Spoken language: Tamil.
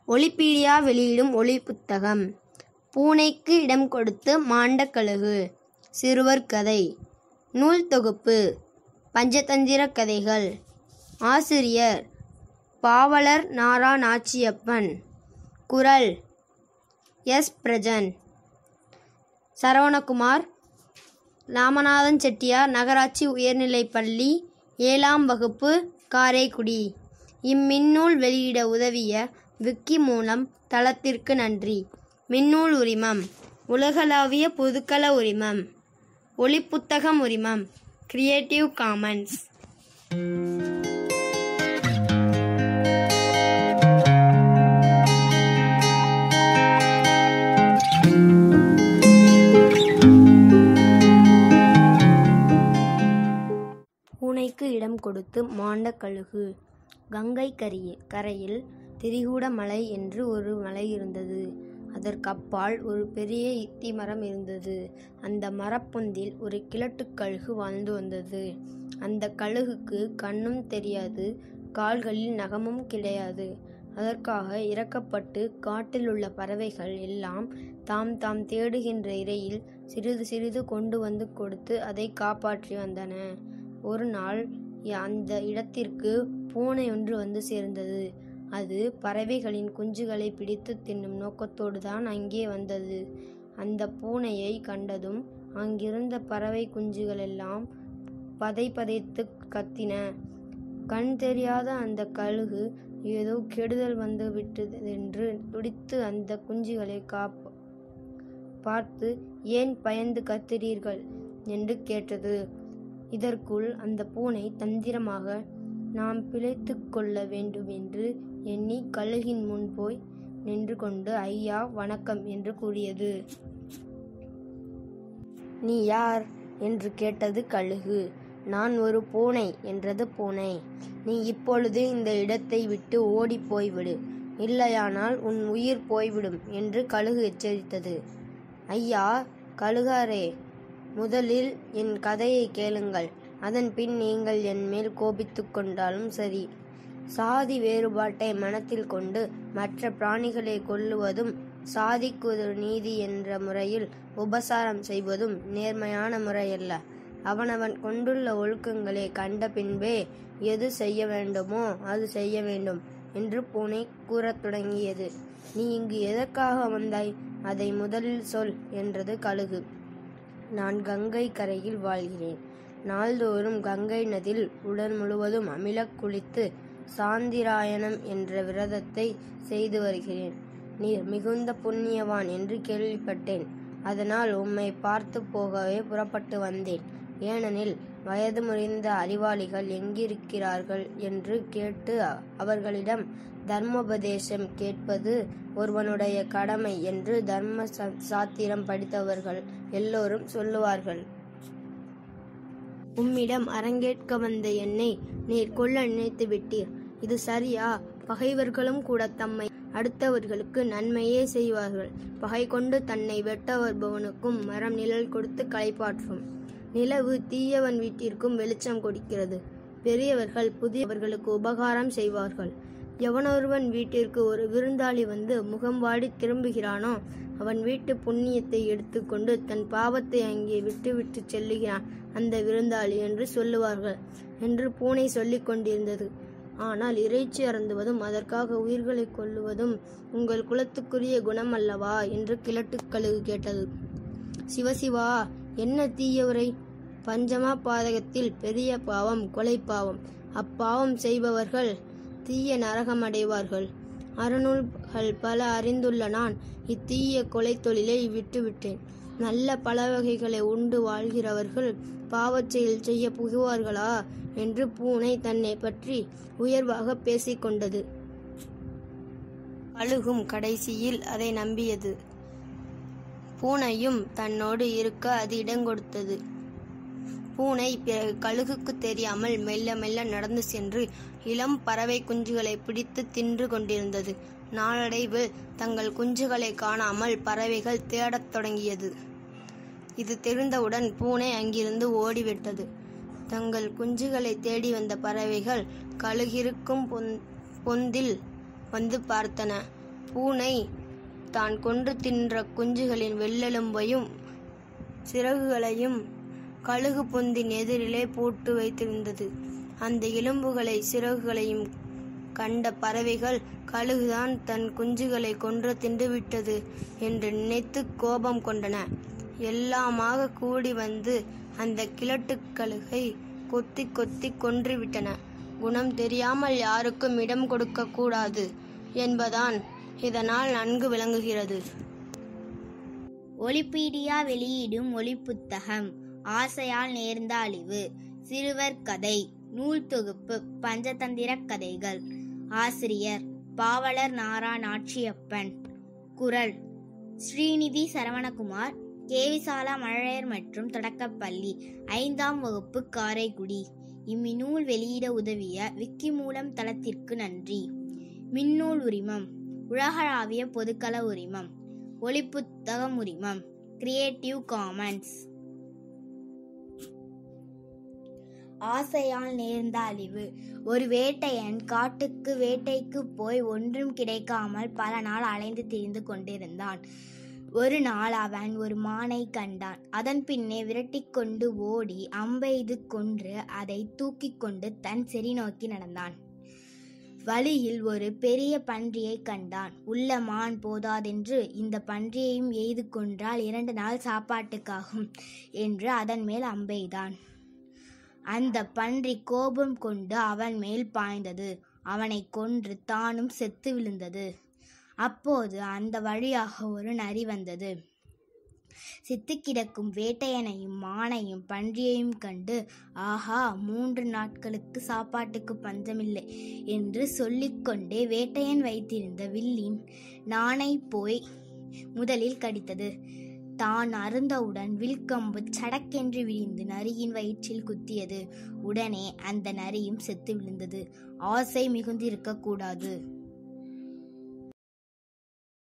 ஒலிபீடியா வெளியிடும் ஒலி புத்தகம் பூனைக்கு இடம் கொடுத்து மாண்ட கழுகு சிறுவர் கதை நூல் தொகுப்பு பஞ்சதந்திர கதைகள் ஆசிரியர் பாவலர் நாரா நாச்சியப்பன் குரல் எஸ் பிரஜன் சரவணகுமார் ராமநாதன் செட்டியார் நகராட்சி உயர்நிலைப் பள்ளி ஏழாம் வகுப்பு காரைக்குடி இம்மின்னூல் வெளியிட உதவிய விக்கி மூலம் தளத்திற்கு நன்றி மின்னூல் உரிமம் உலகளாவிய பொதுக்கள உரிமம் ஒளிப்புத்தகம் உரிமம் கிரியேட்டிவ் காமன்ஸ் பூனைக்கு இடம் கொடுத்து மாண்ட கழுகு கங்கை கரையில் கரையில் திரிகூட மலை என்று ஒரு மலை இருந்தது அதற்கப்பால் ஒரு பெரிய இத்தி மரம் இருந்தது அந்த மரப்பொந்தில் ஒரு கிழட்டுக் கழுகு வாழ்ந்து வந்தது அந்த கழுகுக்கு கண்ணும் தெரியாது கால்களில் நகமும் கிடையாது அதற்காக இறக்கப்பட்டு காட்டில் உள்ள பறவைகள் எல்லாம் தாம் தாம் தேடுகின்ற இரையில் சிறிது சிறிது கொண்டு வந்து கொடுத்து அதை காப்பாற்றி வந்தன ஒரு நாள் அந்த இடத்திற்கு பூனை ஒன்று வந்து சேர்ந்தது அது பறவைகளின் குஞ்சுகளை பிடித்து தின்னும் நோக்கத்தோடு தான் அங்கே வந்தது அந்த பூனையை கண்டதும் அங்கிருந்த பறவை குஞ்சுகளெல்லாம் பதை பதைத்து கத்தின கண் தெரியாத அந்த கழுகு ஏதோ கெடுதல் வந்து விட்டது என்று துடித்து அந்த குஞ்சுகளை காப்ப பார்த்து ஏன் பயந்து கத்துறீர்கள் என்று கேட்டது இதற்குள் அந்த பூனை தந்திரமாக நாம் பிழைத்து கொள்ள வேண்டும் என்று எண்ணி கழுகின் முன் போய் நின்று கொண்டு ஐயா வணக்கம் என்று கூறியது நீ யார் என்று கேட்டது கழுகு நான் ஒரு பூனை என்றது பூனை நீ இப்பொழுது இந்த இடத்தை விட்டு ஓடி போய்விடு இல்லையானால் உன் உயிர் போய்விடும் என்று கழுகு எச்சரித்தது ஐயா கழுகாரே முதலில் என் கதையை கேளுங்கள் அதன் பின் நீங்கள் என் மேல் கோபித்துக் கொண்டாலும் சரி சாதி வேறுபாட்டை மனத்தில் கொண்டு மற்ற பிராணிகளை கொல்லுவதும் சாதிக்கு ஒரு நீதி என்ற முறையில் உபசாரம் செய்வதும் நேர்மையான முறையல்ல அவனவன் கொண்டுள்ள ஒழுக்கங்களை கண்ட பின்பே எது செய்ய வேண்டுமோ அது செய்ய வேண்டும் என்று பூனை கூறத் தொடங்கியது நீ இங்கு எதற்காக வந்தாய் அதை முதலில் சொல் என்றது கழுகு நான் கங்கை கரையில் வாழ்கிறேன் நாள்தோறும் கங்கை நதியில் உடல் முழுவதும் அமிலக் குளித்து சாந்திராயணம் என்ற விரதத்தை செய்து வருகிறேன் நீர் மிகுந்த புண்ணியவான் என்று கேள்விப்பட்டேன் அதனால் உம்மை பார்த்து போகவே புறப்பட்டு வந்தேன் ஏனெனில் வயது முறிந்த அறிவாளிகள் எங்கிருக்கிறார்கள் என்று கேட்டு அவர்களிடம் தர்மோபதேசம் கேட்பது ஒருவனுடைய கடமை என்று தர்ம சாத்திரம் படித்தவர்கள் எல்லோரும் சொல்லுவார்கள் உம்மிடம் அரங்கேற்க வந்த என்னை நீர் கொல்ல நினைத்து விட்டீர் இது சரியா பகைவர்களும் கூட தம்மை அடுத்தவர்களுக்கு நன்மையே செய்வார்கள் பகை கொண்டு தன்னை வெட்ட வருபவனுக்கும் மரம் நிழல் கொடுத்து களைப்பாற்றும் நிலவு தீயவன் வீட்டிற்கும் வெளிச்சம் கொடுக்கிறது பெரியவர்கள் புதியவர்களுக்கு உபகாரம் செய்வார்கள் எவனொருவன் வீட்டிற்கு ஒரு விருந்தாளி வந்து முகம் வாடி திரும்புகிறானோ அவன் வீட்டு புண்ணியத்தை எடுத்துக்கொண்டு தன் பாவத்தை அங்கே விட்டுவிட்டு செல்லுகிறான் அந்த விருந்தாளி என்று சொல்லுவார்கள் என்று பூனை சொல்லிக் கொண்டிருந்தது ஆனால் இறைச்சி அருந்துவதும் அதற்காக உயிர்களை கொல்லுவதும் உங்கள் குலத்துக்குரிய குணம் அல்லவா என்று கிழட்டுக்கழுகு கேட்டது சிவசிவா என்ன தீயவரை பஞ்சமா பாதகத்தில் பெரிய பாவம் கொலை பாவம் அப்பாவம் செய்பவர்கள் தீய நரகம் அடைவார்கள் அறநூல்கள் பல அறிந்துள்ள நான் இத்தீய கொலை தொழிலை விட்டுவிட்டேன் நல்ல பல வகைகளை உண்டு வாழ்கிறவர்கள் பாவச் செயல் செய்ய புகுவார்களா என்று பூனை தன்னை பற்றி உயர்வாக பேசிக்கொண்டது அழுகும் கடைசியில் அதை நம்பியது பூனையும் தன்னோடு இருக்க அது இடங்கொடுத்தது பூனை பிறகு கழுகுக்கு தெரியாமல் மெல்ல மெல்ல நடந்து சென்று இளம் பறவை குஞ்சுகளை பிடித்து தின்று கொண்டிருந்தது நாளடைவில் தங்கள் குஞ்சுகளை காணாமல் பறவைகள் தேடத் தொடங்கியது இது தெரிந்தவுடன் பூனை அங்கிருந்து ஓடிவிட்டது தங்கள் குஞ்சுகளை தேடி வந்த பறவைகள் கழுகிருக்கும் பொந் பொந்தில் வந்து பார்த்தன பூனை தான் கொன்று தின்ற குஞ்சுகளின் வெள்ளெலும்பையும் சிறகுகளையும் கழுகு பொந்தின் எதிரிலே போட்டு வைத்திருந்தது அந்த எலும்புகளை சிறகுகளையும் கண்ட பறவைகள் கழுகுதான் தன் குஞ்சுகளை கொன்று தின்றுவிட்டது என்று நினைத்து கோபம் கொண்டன எல்லாமாக கூடி வந்து அந்த கிழட்டுக் கழுகை கொத்தி கொத்தி கொன்றுவிட்டன குணம் தெரியாமல் யாருக்கும் இடம் கொடுக்க கூடாது என்பதான் இதனால் நன்கு விளங்குகிறது ஒலிபீடியா வெளியிடும் ஒலிப்புத்தகம் ஆசையால் நேர்ந்த அழிவு சிறுவர் கதை நூல் தொகுப்பு பஞ்சதந்திர கதைகள் ஆசிரியர் பாவலர் நாரா நாச்சியப்பன் குரல் ஸ்ரீநிதி சரவணகுமார் கேவிசாலா மழலையர் மற்றும் தொடக்கப்பள்ளி ஐந்தாம் வகுப்பு காரைக்குடி இம்மிநூல் வெளியிட உதவிய விக்கி மூலம் தளத்திற்கு நன்றி மின்னூல் உரிமம் உலகளாவிய பொதுக்கள உரிமம் ஒலிப்புத்தகம் உரிமம் கிரியேட்டிவ் காமன்ஸ் ஆசையால் நேர்ந்த அழிவு ஒரு வேட்டையன் காட்டுக்கு வேட்டைக்கு போய் ஒன்றும் கிடைக்காமல் பல நாள் அலைந்து திரிந்து கொண்டிருந்தான் ஒரு நாள் அவன் ஒரு மானை கண்டான் அதன் பின்னே விரட்டிக் கொண்டு ஓடி அம்பெய்து கொன்று அதை தூக்கிக் கொண்டு தன் செறி நோக்கி நடந்தான் வழியில் ஒரு பெரிய பன்றியை கண்டான் உள்ள மான் போதாதென்று இந்த பன்றியையும் எய்து கொன்றால் இரண்டு நாள் சாப்பாட்டுக்காகும் என்று அதன் மேல் அம்பெய்தான் அந்த பன்றி கோபம் கொண்டு அவன் மேல் பாய்ந்தது அவனை கொன்று தானும் செத்து விழுந்தது அப்போது அந்த வழியாக ஒரு நரி வந்தது செத்து கிடக்கும் வேட்டையனையும் மானையும் பன்றியையும் கண்டு ஆஹா மூன்று நாட்களுக்கு சாப்பாட்டுக்கு பஞ்சமில்லை என்று சொல்லிக்கொண்டே வேட்டையன் வைத்திருந்த வில்லின் நாணை போய் முதலில் கடித்தது தான் அருந்தவுடன் வில்கம்பு சடக்கென்று விழுந்து நரியின் வயிற்றில் குத்தியது உடனே அந்த நரியும் செத்து விழுந்தது ஆசை மிகுந்திருக்க கூடாது